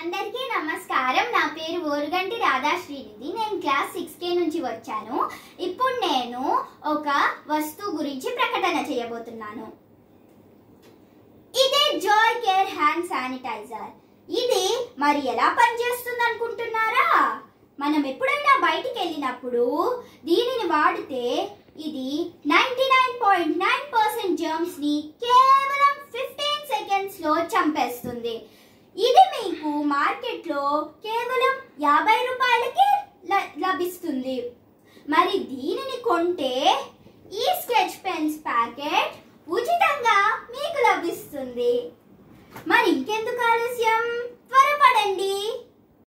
అందరికీ నమస్కారం నా పేరు ఓరుగంటి రాధాశ్రీనిధి నేను క్లాస్ సిక్స్ కే నుంచి వచ్చాను ఇప్పుడు నేను ఒక వస్తువు గురించి ప్రకటన చేయబోతున్నాను ఇదే జాయ్ కేర్ హ్యాండ్ శానిటైజర్ ఇది మరి ఎలా పనిచేస్తుంది అనుకుంటున్నారా మనం ఎప్పుడైనా బయటికి వెళ్ళినప్పుడు దీనిని వాడితే ఇది ninety nine point nine percent germs ని కేవలం ఫిఫ్టీన్ సెకండ్స్ లో చంపేస్తుంది ఇది మీకు మార్కెట్లో కేవలం యాభై రూపాయలకి ల- లభిస్తుంది మరి దీనిని కొంటే ఈ స్కెచ్ పెన్స్ ప్యాకెట్ ఉచితంగా మీకు లభిస్తుంది మరి ఇంకెందుకు ఆలస్యం త్వరపడండి